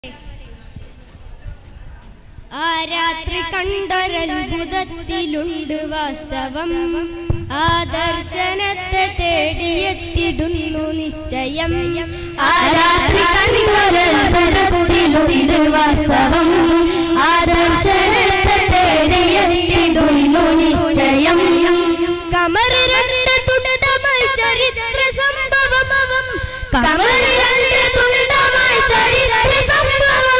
ആ രാത്രി കണ്ടൊരത്ഭുതത്തിലുണ്ട് വാസ്തവം ആ ദർശനത്തെ തേടിയെത്തിടുന്നു നിശ്ചയം ആ രാത്രി കണ്ടൊരത്ഭുതത്തിലുണ്ട് വാസ്തവം ആ ദർശനത്തെ തേടിയെത്തിടുന്നു നിശ്ചയം കമറ് രണ്ട് തുണ്ടമായി ചരിത്ര സംഭവം കമല് രണ്ട് തുണ്ടമായി ചരിത്ര സംഭവം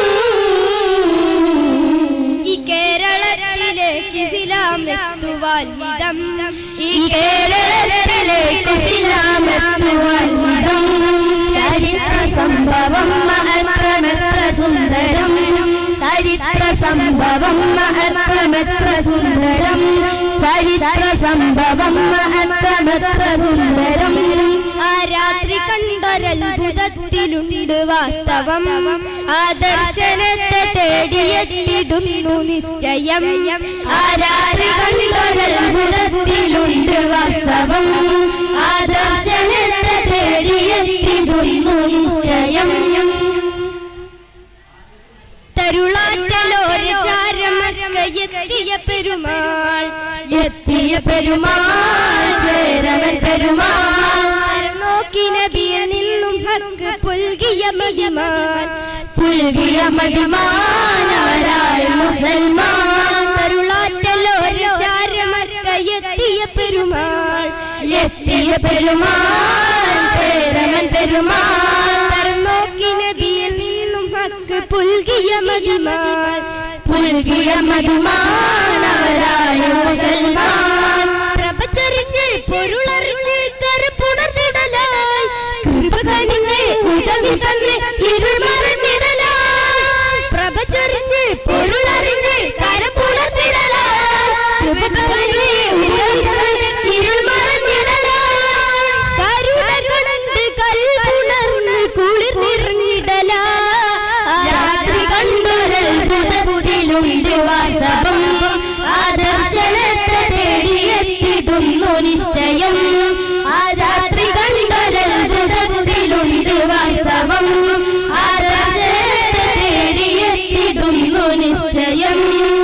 ഈ കേരളത്തിലേക്ക് ഇസ്ലാം എത്തുവാലിതം ഈ കേരളത്തിലേക്ക് ഇസ്ലാമെത്തുവാൻ വിധം ചരിത്ര സംഭവം മഹത്രമെത്ര സുന്ദരം ചരിത്ര സംഭവം മഹത്രമെത്ര സുന്ദരം ചരിത്ര സംഭവം മഹത്രമെത്ര സുന്ദരം ആ രാത്രി കണ്ടൊരത്ഭുതത്തിലുണ്ട് വാസ്തവം ആ ദർശനത്തെ തേടിയെത്തിടുന്നു നിശ്ചയം ആ രാത്രി കണ്ടൊരത്ഭുതത്തിലുണ്ട് വാസ്തവം ആ ദർശനത്തെ തേടിയെത്തിടുന്നു നിശ്ചയം തരുളാറ്റലോര ചാരമക്ക എത്തിയ പെരുമാൾ എത്തിയ പെരുമാൾ ചേരവൻ പെരുമാൾ തരം നോക്കി നബിയിൽ നിന്നും ഹക്ക് പുൽകിയ മതിമാൻ പുൽകിയ മതിമാനവരായ മുസൽമാൻ തരുളാറ്റലോര ചാരമക്ക എത്തിയ പെരുമാൾ എത്തിയ പെരുമാൾ ചേരവൻ പെരുമാൾ തരം നോക്കി നബിയിൽ നിന്നും ഹക്ക് പുൽകിയ മതിമാൻ പുൽകിയ മതിമാനവരായ മുസൽമാൻ പ്രഭചരിഞ്ഞ് പൊരുളറിഞ്ഞ് കറുപ്പുണർന്നിടലായി കൃപ കനിഞ്ഞ് ഉദവി തന്നെ ഇരുൾ മറന്നിടലായി പ്രഭചരിഞ്ഞ് പൊരുളറിഞ്ഞ് കരപ്പുണർന്നിടലായി കൃപ കനിഞ്ഞ് ഉദവി തന്നെ ഇരുൾ മറന്നിടലായി കരുണ കണ്ട് കൽപ്പുണർന്ന് കുളിർ നിറഞ്ഞിടലായി രാത്രി കണ്ടൊരത്ഭുതത്തിലുണ്ട് വാസ്തവം ആ ദർശനത്തെ തേടിയെത്തിടുന്നു നിശ്ചയം ആ രാത്രി കണ്ടൊരത്ഭുതത്തിലുണ്ട് വാസ്തവം ആ ദർശനത്തെ തേടിയെത്തിടുന്നു നിശ്ചയം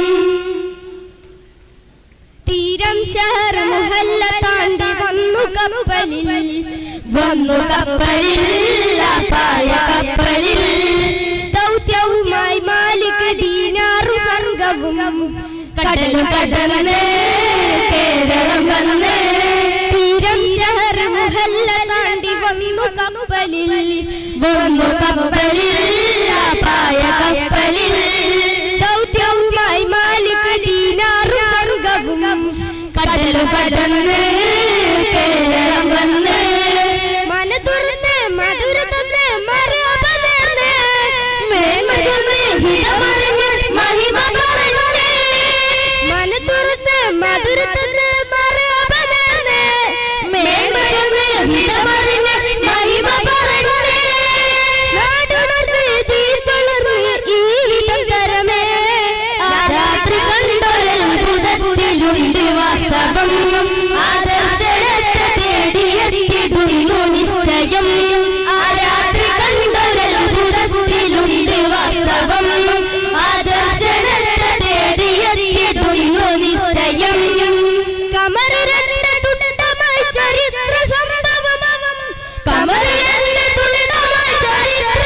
തീരം ഷഹർ മുഹല്ല താണ്ടി വന്നു കപ്പലിൽ വന്നു കപ്പലിൽ പായ കപ്പലിൽ ദൗത്യവുമായി മാലിക് ദീനാറു സംഘവും കടലും കടന്ന് കേരളം വന്ന് തീരം ഷഹർ മുഹല്ല താണ്ടി വന്നു കപ്പലിൽ വന്നു കപ്പലിൽ പായ കപ്പലിൽ ദൗത്യവുമായി മാലിക് ദീനാറു സംഘവും കടലും കടന്ന് കേരളം വന്ന് മന തുറന്ന് മധുര തന്ന് മറുപ നേർന്ന് മേന്മ ചൊന്ന് ഹിതമറിഞ്ഞ് മഹിമ പറഞ്ഞ് മന തുറന്ന് മധുര തന്ന് മറുപ നേർന്ന് മേന്മ ചൊന്ന് ഹിതമറിഞ്ഞ് മഹിമ പറഞ്ഞ് നാടുണർന്ന് ദീപളർന്ന് ഈ വിധം തരമേ ആ രാത്രി കണ്ടൊരത്ഭുതത്തിലുണ്ട് വാസ്തവം ആ ദർശനത്തെ തേടിയെത്തിടുന്നു നിശ്ചയം ആ രാത്രി കണ്ടൊരത്ഭുതത്തിലുണ്ട് വാസ്തവം ആ ദർശനത്തെ തേടിയെത്തിടുന്നു നിശ്ചയം കമർ രണ്ട് തുണ്ടമായി ചരിത്ര സംഭവം കമൽ രണ്ട് തുണ്ടമായി ചരിത്ര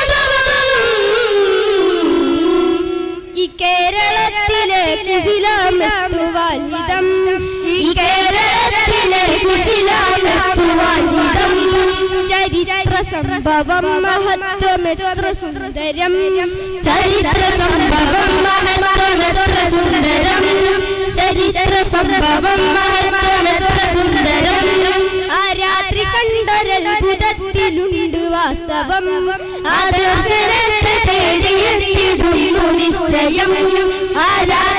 സംഭവം ഈ കേരളത്തിലേക്ക് ഇസ്ലാം എത്തുവാലിതം ഈ കേരളത്തിലേക്ക് ഇസ്ലാം എത്തുവാൻ വിധം ചരിത്ര സംഭവം മഹത്വമെത്ര സുന്ദരം ചരിത്ര സംഭവം മഹത്വമെത്ര സുന്ദരം ചരിത്ര സംഭവം മഹത്വമെത്ര സുന്ദരം ആ രാത്രി കണ്ടൊരത്ഭുതത്തിലുണ്ട് വാസ്തവം ആ ദർശനത്തെ തേടിയെത്തിടുന്നു നിശ്ചയം ആ രാ